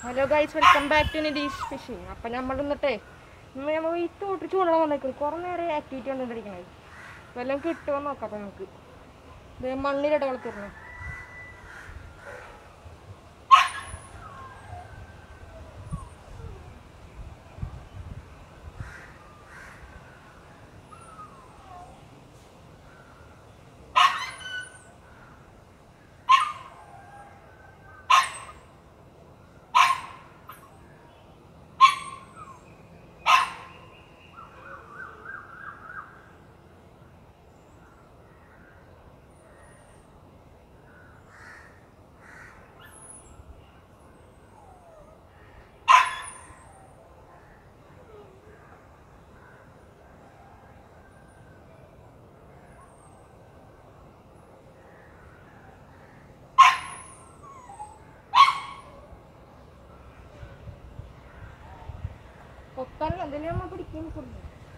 Hello guys welcome back to Nitish fishing അപ്പം നമ്മൾ ഇന്നിട്ടേ ഇന്ന് നമ്മൾ ഈ തോട്ട് ചൂടാൻ വന്നേക്കുന്നു കുറേ നേരം ആക്ടിവിറ്റി കണ്ടുകൊണ്ടിരിക്കണത് വല്ലതും കിട്ടുമോ നോക്കാം അപ്പം നമുക്ക് ഇത് മണ്ണിലിട കളത്തിരുന്നു കൊത്താനല്ല എന്തെങ്കിലും നമ്മൾ പിടിക്കാൻ കൊടുക്കും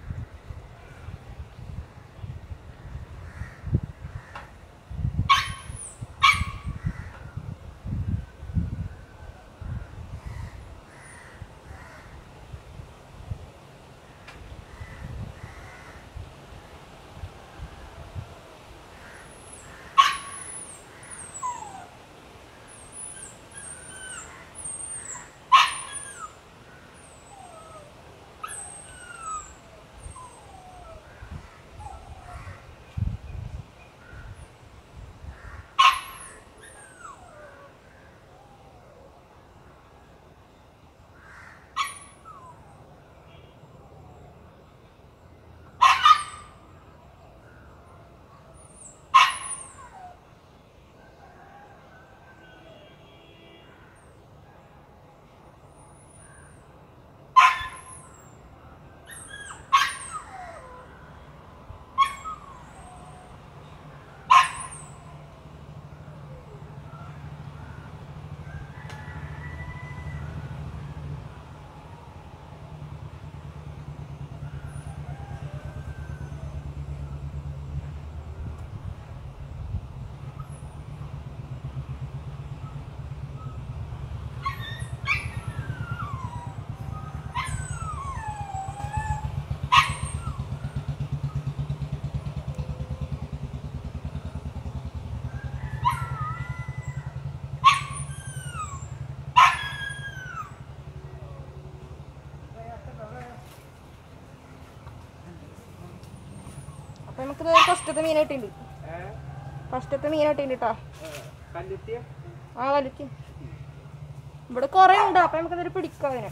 അപ്പം നമുക്കിത് ഫസ്റ്റത്തെ മീൻ കിട്ടിയിട്ടുണ്ട് ഫസ്റ്റത്തെ മീൻ കിട്ടിയിട്ടുണ്ട് കേട്ടോ കല്ലെത്തിയ ആ വലിച്ചു ഇവിടെ കുറേ ഉണ്ട് അപ്പം നമുക്കതൊരു പിടിക്കാം അതിനെ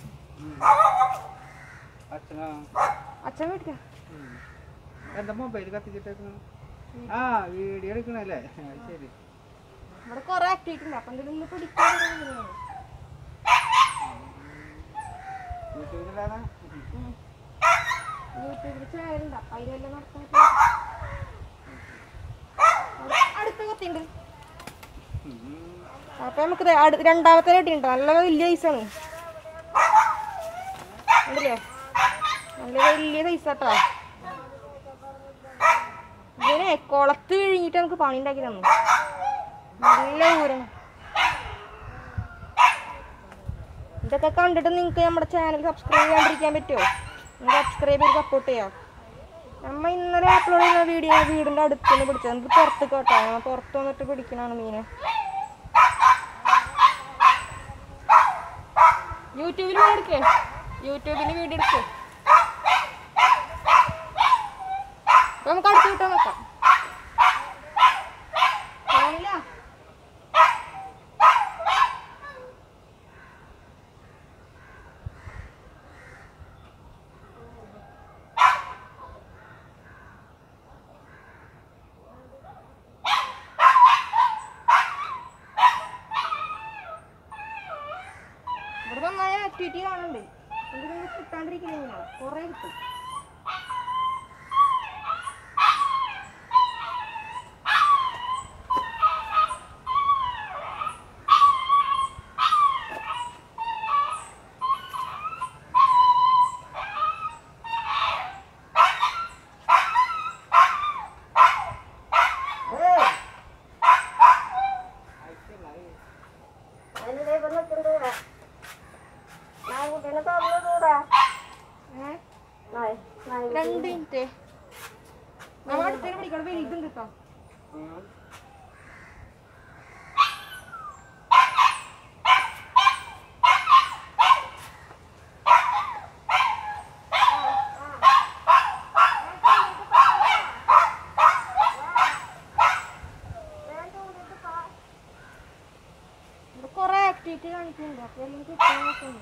അച്ഛനാ അച്ഛൻ പിടിക്കാം എന്താ മൊബൈൽ കത്തിച്ചിട്ടേക്കണ ആ വീഡിയോ എടുക്കണല്ലേ അത് ശരി ഇവിടെ കുറേ ആക്ടിവിറ്റി ഉണ്ട് അപ്പം എന്തെങ്കിലും പിടിക്കാൻ യൂട്യൂബിലാണ് യൂട്യൂബിൽ ചാനലുണ്ട് അപ്പം അതിലെല്ലാം നടക്കാൻ അടുത്ത കത്തിണ്ട് അപ്പൊ നമുക്ക് ദേ അടുത്ത രണ്ടാമത്തെ കിട്ടിയിട്ടുണ്ട് നല്ല വലിയ സൈസാണ് ഉണ്ടല്ലേ നല്ല വലിയ സൈസാട്ടോ ഇതിനെ കുളത്ത് വിഴുങ്ങിട്ട് നമുക്ക് പണി ഉണ്ടാക്കി തന്നു നല്ല ഊരണം ഇതൊക്കെ കണ്ടിട്ട് നിങ്ങൾക്ക് നമ്മുടെ ചാനൽ സബ്സ്ക്രൈബ് ചെയ്യാണ്ടിരിക്കാൻ പറ്റുമോ നിങ്ങൾ സബ്സ്ക്രൈബ് ചെയ്ത് സപ്പോർട്ട് ചെയ്യാം നമ്മ ഇന്നലെ അപ്ലോഡ് ചെയ്യുന്ന വീഡിയോ വീടിൻ്റെ അടുത്ത് നിന്ന് പിടിച്ചത് നമുക്ക് പുറത്ത് കേട്ടോ ഞാൻ പുറത്ത് വന്നിട്ട് പിടിക്കണതാണ് മീനെ യൂട്യൂബിൽ വീഡിയോ എടുക്കേ യൂട്യൂബിൽ വീഡിയോ എടുക്കേ അപ്പൊ നമുക്ക് അടുത്ത് കിട്ടാൻ നോക്കാം ഫോണിലാ ഇവിടെ നന്നായ ആക്ടിവിറ്റി കാണുന്നുണ്ട് എന്തെങ്കിലും കിട്ടാണ്ടിരിക്കില്ല കുറേ കിട്ടും ഇവിടെ കുറെ ആക്ടിവിറ്റി കാണിക്കുന്നുണ്ട് അപ്പൊ എല്ലാം കിട്ടാൻ നോക്കുന്നു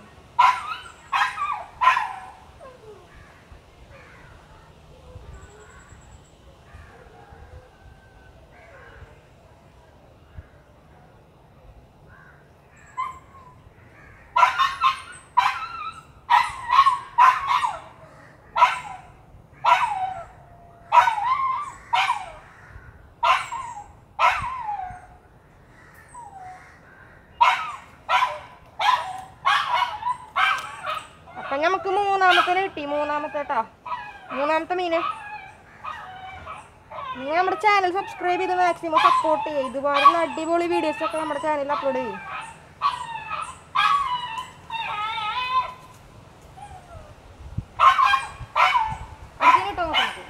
അപ്പൊ നമുക്ക് മൂന്നാമത്തെ കിട്ടി മൂന്നാമത്തെ കേട്ടോ മൂന്നാമത്തെ മീന് നിങ്ങൾ നമ്മുടെ ചാനൽ സബ്സ്ക്രൈബ് ചെയ്ത് മാക്സിമം സപ്പോർട്ട് ചെയ്യുക ഇതുപോലുള്ള അടിപൊളി വീഡിയോസ് ഒക്കെ നമ്മുടെ ചാനലിൽ അപ്ലോഡ് ചെയ്യും അടുത്തതിന് കിട്ടോ നോക്കാം നമുക്ക്.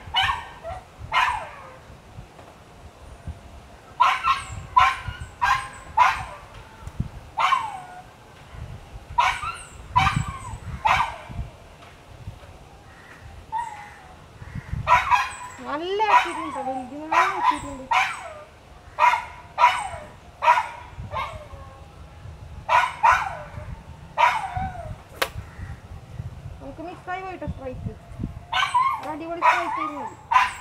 നല്ല ആക്കിയിട്ടുണ്ട് വലുതിനാണ് ആക്കിയിട്ടുണ്ട് നമുക്ക് മിക്സായി പോയിട്ട് സ്ട്രൈക്ക് അടിപൊളി സ്ട്രൈക്ക് ചെയ്യുന്നത്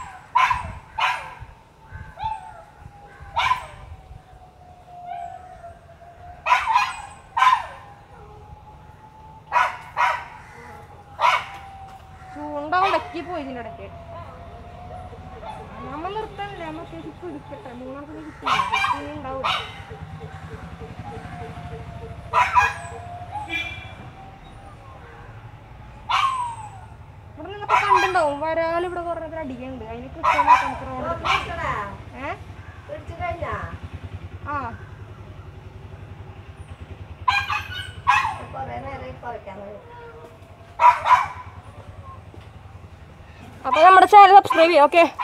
ചൂണ്ട ഉടക്കി പോയി ഇതിൻ്റെ ഇടയ്ക്ക് നമ്മ നിർത്തണില്ല നമ്മ അത്യാവശ്യം പിടിക്കട്ടെ മൂന്നാമത്തെ കിട്ടില്ല ഇനി ഉണ്ടാവും ഇവിടെ നിന്നപ്പോ കണ്ടുണ്ടാവും വരാൽ ഇവിടെ കുറേ പേര് അടിക്കുന്നുണ്ട് അതിന് കൃത്യമായിട്ട് നമുക്ക് റോഡ് ഏ ആ അപ്പൊ നമ്മുടെ ചാനൽ സബ്സ്ക്രൈബ് ചെയ്യാം ഓക്കെ